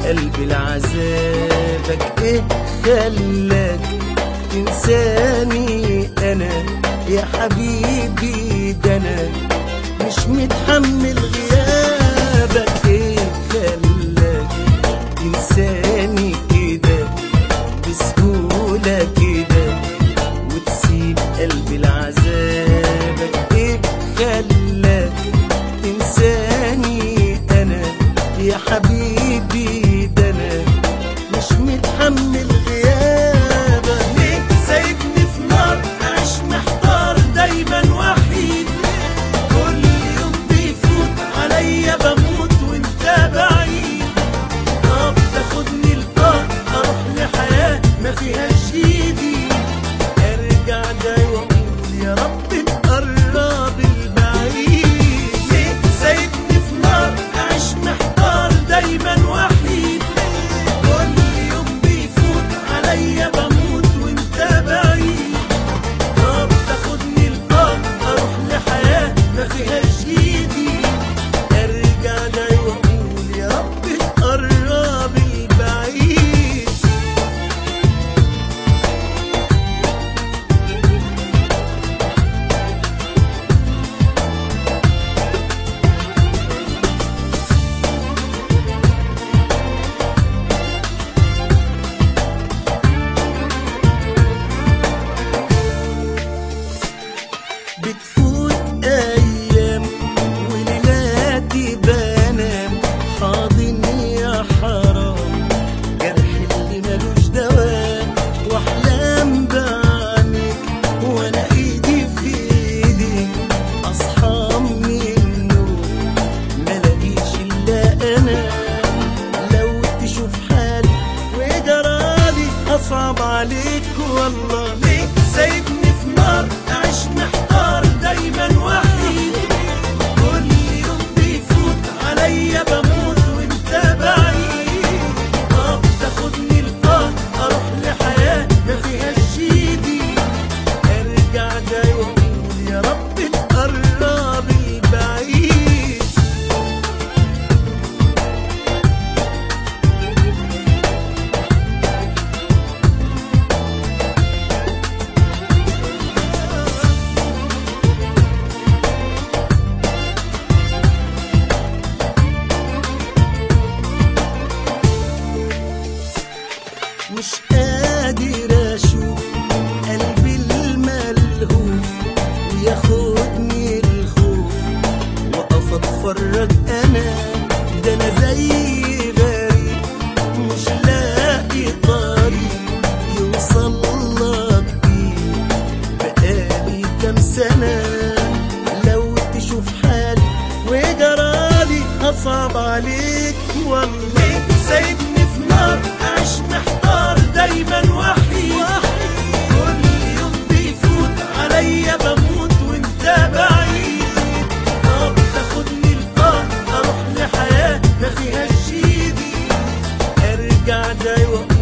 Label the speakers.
Speaker 1: قلبي لعذابك ايه خلاك تنساني انا يا حبيبي ده انا مش متحمل غيابك ايه خلاك تنساني كده بسهولة كده وتسيب قلبي لعذابك ايه خلاك تنساني انا يا حبيبي ده انا مش متحمل غيابك ليه سايبني في نار اعيش محتار دايما وحيد كل يوم بيفوت عليا بموت وانت بعيد طب تاخدني القار اروح لحياة ما فيهاش ايدي ارجع جاي واقول يا رب تقرب البعيد ليه سايبني في نار اعيش محتار دايما وحيد كل يوم بيفوت عليا بموت وانت بعيد طب تاخدني القار اروح لحياة ما فيهاش ايدي ارجع جاي واقول يا رب تقرب البعيد بتفوت ايام وليلاتي بنام حاضن يا حرام جرح اللي ملوش دواء واحلام بعينك وانا ايدي في ايدك اصحى من النوم ملاقيش الا انا لو تشوف حالي وجرالي اصعب عليك والله ليه سايبني في نار اعيش محتار دايما وحيد كل يوم بيفوت عليا بموت وانت بعيد طب تاخدني القار اروح لحياة ما فيهاش ايدي ارجع جاي واقول يا رب تقرب البعيد مش قادر اشوف قلبي الملهوف وياخدني الخوف واقف اتفرج انا ده انا زي غريب مش لاقي طريق يوصل لك بيه بقالي كام سنة لو تشوف حالي وجرالي أصعب عليك والله سايبني في نار أعيش محتار دايما وحيد كل يوم بيفوت عليا بموت وانت بعيد طب تاخدني القار أروح لحياة ما فيهاش ايدي ارجع جاي واقول